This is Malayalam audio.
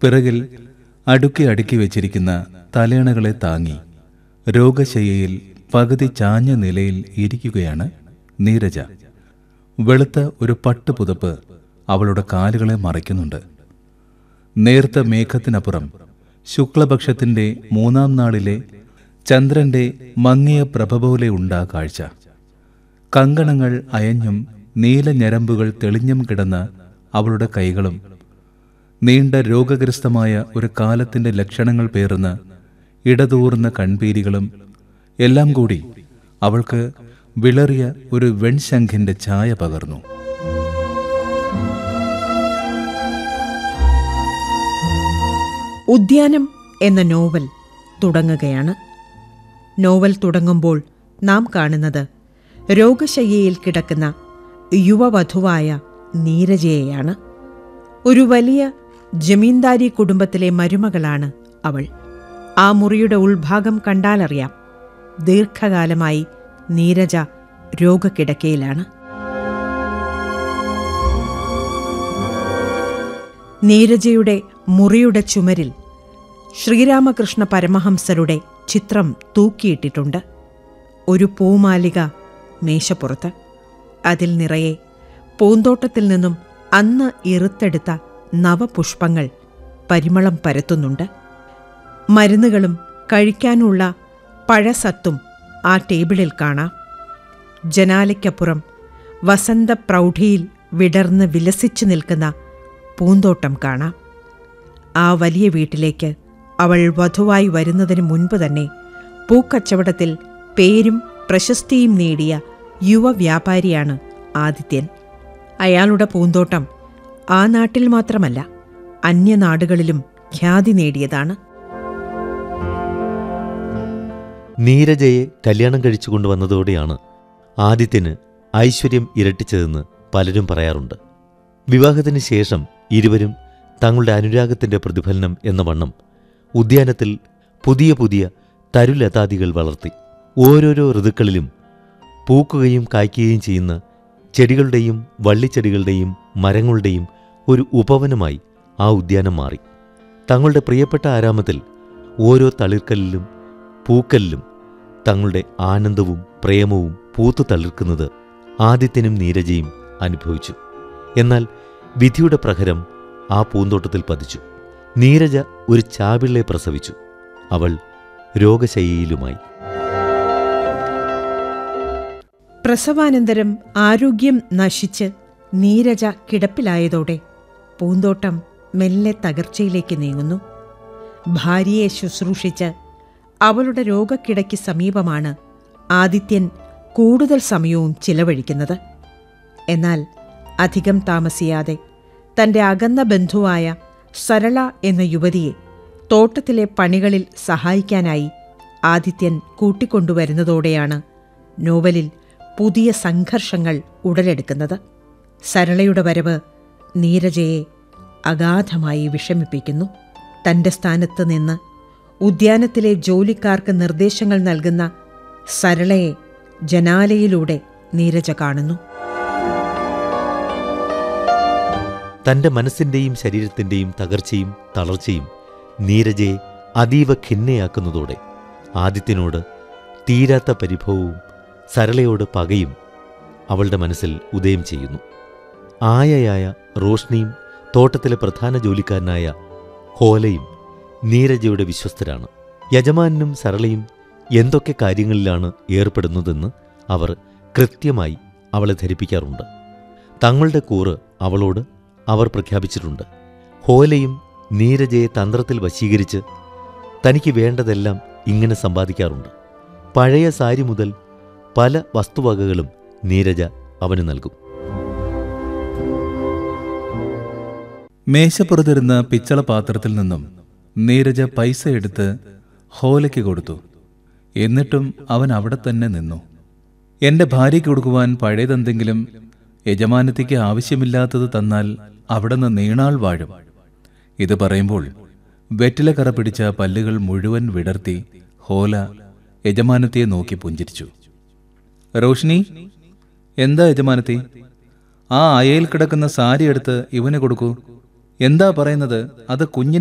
പിറകിൽ അടുക്കി അടുക്കി വെച്ചിരിക്കുന്ന തലയണകളെ താങ്ങി രോഗശയ്യയിൽ പകുതി ചാഞ്ഞ നിലയിൽ ഇരിക്കുകയാണ് നീരജ വെളുത്ത ഒരു പട്ടുപുതപ്പ് അവളുടെ കാലുകളെ മറയ്ക്കുന്നുണ്ട് നേർത്ത മേഘത്തിനപ്പുറം ശുക്ലപക്ഷത്തിന്റെ മൂന്നാം നാളിലെ ചന്ദ്രന്റെ മങ്ങിയ പ്രഭ പോലെ ഉണ്ടാ കാഴ്ച കങ്കണങ്ങൾ അയഞ്ഞും നീല ഞരമ്പുകൾ തെളിഞ്ഞും കിടന്ന അവളുടെ കൈകളും നീണ്ട രോഗഗ്രസ്തമായ ഒരു കാലത്തിന്റെ ലക്ഷണങ്ങൾ പേറുന്ന ഇടതൂർന്ന കൺപീരികളും എല്ലാം കൂടി അവൾക്ക് വിളറിയ ഒരു വെൺശംഖിന്റെ ഛായ പകർന്നു ഉദ്യാനം എന്ന നോവൽ തുടങ്ങുകയാണ് നോവൽ തുടങ്ങുമ്പോൾ നാം കാണുന്നത് രോഗശയ്യയിൽ കിടക്കുന്ന യുവവധുവായ നീരജയെയാണ് ഒരു വലിയ ജമീന്ദാരി കുടുംബത്തിലെ മരുമകളാണ് അവൾ ആ മുറിയുടെ ഉൾഭാഗം കണ്ടാലറിയാം ദീർഘകാലമായി നീരജ രോഗക്കിടക്കയിലാണ് നീരജയുടെ മുറിയുടെ ചുമരിൽ ശ്രീരാമകൃഷ്ണ പരമഹംസരുടെ ചിത്രം തൂക്കിയിട്ടിട്ടുണ്ട് ഒരു പൂമാലിക മേശപ്പുറത്ത് അതിൽ നിറയെ പൂന്തോട്ടത്തിൽ നിന്നും അന്ന് ഇറുത്തെടുത്ത നവപുഷ്പങ്ങൾ പരിമളം പരത്തുന്നുണ്ട് മരുന്നുകളും കഴിക്കാനുള്ള പഴസത്തും ആ ടേബിളിൽ കാണാം ജനാലയ്ക്കപ്പുറം വസന്ത പ്രൗഢിയിൽ വിടർന്ന് വിലസിച്ചു നിൽക്കുന്ന പൂന്തോട്ടം കാണാം ആ വലിയ വീട്ടിലേക്ക് അവൾ വധുവായി വരുന്നതിന് മുൻപ് തന്നെ പൂക്കച്ചവടത്തിൽ പേരും പ്രശസ്തിയും നേടിയ യുവ വ്യാപാരിയാണ് ആദിത്യൻ അയാളുടെ പൂന്തോട്ടം ആ നാട്ടിൽ മാത്രമല്ല അന്യനാടുകളിലും ഖ്യാതി നേടിയതാണ് നീരജയെ കല്യാണം കഴിച്ചു കൊണ്ടുവന്നതോടെയാണ് ആദിത്യന് ഐശ്വര്യം ഇരട്ടിച്ചതെന്ന് പലരും പറയാറുണ്ട് വിവാഹത്തിന് ശേഷം ഇരുവരും തങ്ങളുടെ അനുരാഗത്തിന്റെ പ്രതിഫലനം എന്ന വണ്ണം ഉദ്യാനത്തിൽ പുതിയ പുതിയ തരുലതാദികൾ വളർത്തി ഓരോരോ ഋതുക്കളിലും പൂക്കുകയും കായ്ക്കുകയും ചെയ്യുന്ന ചെടികളുടെയും വള്ളിച്ചെടികളുടെയും മരങ്ങളുടെയും ഒരു ഉപവനമായി ആ ഉദ്യാനം മാറി തങ്ങളുടെ പ്രിയപ്പെട്ട ആരാമത്തിൽ ഓരോ തളിർക്കല്ലിലും പൂക്കല്ലിലും തങ്ങളുടെ ആനന്ദവും പ്രേമവും പൂത്തു തളിർക്കുന്നത് ആദിത്യനും നീരജയും അനുഭവിച്ചു എന്നാൽ വിധിയുടെ പ്രഹരം ആ പൂന്തോട്ടത്തിൽ പതിച്ചു നീരജ ഒരു ചാപിള്ളെ പ്രസവിച്ചു അവൾ രോഗശയ്യയിലുമായി പ്രസവാനന്തരം ആരോഗ്യം നശിച്ച് നീരജ കിടപ്പിലായതോടെ പൂന്തോട്ടം മെല്ലെ തകർച്ചയിലേക്ക് നീങ്ങുന്നു ഭാര്യയെ ശുശ്രൂഷിച്ച് അവളുടെ രോഗക്കിടയ്ക്ക് സമീപമാണ് ആദിത്യൻ കൂടുതൽ സമയവും ചിലവഴിക്കുന്നത് എന്നാൽ അധികം താമസിയാതെ തന്റെ അകന്ന ബന്ധുവായ സരള എന്ന യുവതിയെ തോട്ടത്തിലെ പണികളിൽ സഹായിക്കാനായി ആദിത്യൻ കൂട്ടിക്കൊണ്ടുവരുന്നതോടെയാണ് നോവലിൽ പുതിയ സംഘർഷങ്ങൾ ഉടലെടുക്കുന്നത് സരളയുടെ വരവ് നീരജയെ അഗാധമായി വിഷമിപ്പിക്കുന്നു തന്റെ സ്ഥാനത്ത് നിന്ന് ഉദ്യാനത്തിലെ ജോലിക്കാർക്ക് നിർദ്ദേശങ്ങൾ നൽകുന്ന സരളയെ ജനാലയിലൂടെ നീരജ കാണുന്നു തന്റെ മനസ്സിന്റെയും ശരീരത്തിന്റെയും തകർച്ചയും തളർച്ചയും നീരജയെ അതീവ ഖിന്നയാക്കുന്നതോടെ ആദിത്യനോട് തീരാത്ത പരിഭവവും സരളയോട് പകയും അവളുടെ മനസ്സിൽ ഉദയം ചെയ്യുന്നു ആയയായ റോഷ്നിയും തോട്ടത്തിലെ പ്രധാന ജോലിക്കാരനായ ഹോലയും നീരജയുടെ വിശ്വസ്തരാണ് യജമാനും സരളയും എന്തൊക്കെ കാര്യങ്ങളിലാണ് ഏർപ്പെടുന്നതെന്ന് അവർ കൃത്യമായി അവളെ ധരിപ്പിക്കാറുണ്ട് തങ്ങളുടെ കൂറ് അവളോട് അവർ പ്രഖ്യാപിച്ചിട്ടുണ്ട് ഹോലയും നീരജയെ തന്ത്രത്തിൽ വശീകരിച്ച് തനിക്ക് വേണ്ടതെല്ലാം ഇങ്ങനെ സമ്പാദിക്കാറുണ്ട് പഴയ സാരി മുതൽ പല വസ്തുവകകളും നീരജ അവന് നൽകും മേശപ്പുറത്തിരുന്ന പിച്ചള പാത്രത്തിൽ നിന്നും നീരജ പൈസ എടുത്ത് ഹോലയ്ക്ക് കൊടുത്തു എന്നിട്ടും അവൻ അവിടെ തന്നെ നിന്നു എന്റെ ഭാര്യയ്ക്ക് കൊടുക്കുവാൻ പഴയതെന്തെങ്കിലും യജമാനത്തിക്ക് ആവശ്യമില്ലാത്തത് തന്നാൽ അവിടെ നിന്ന് നീണാൾ വാഴും ഇത് പറയുമ്പോൾ വെറ്റിലക്കറ പിടിച്ച പല്ലുകൾ മുഴുവൻ വിടർത്തി ഹോല യജമാനത്തിയെ നോക്കി പുഞ്ചിരിച്ചു റോഷിനി എന്താ യജമാനത്തി ആ അയയിൽ കിടക്കുന്ന സാരി എടുത്ത് ഇവന് കൊടുക്കൂ എന്താ പറയുന്നത് അത് കുഞ്ഞിന്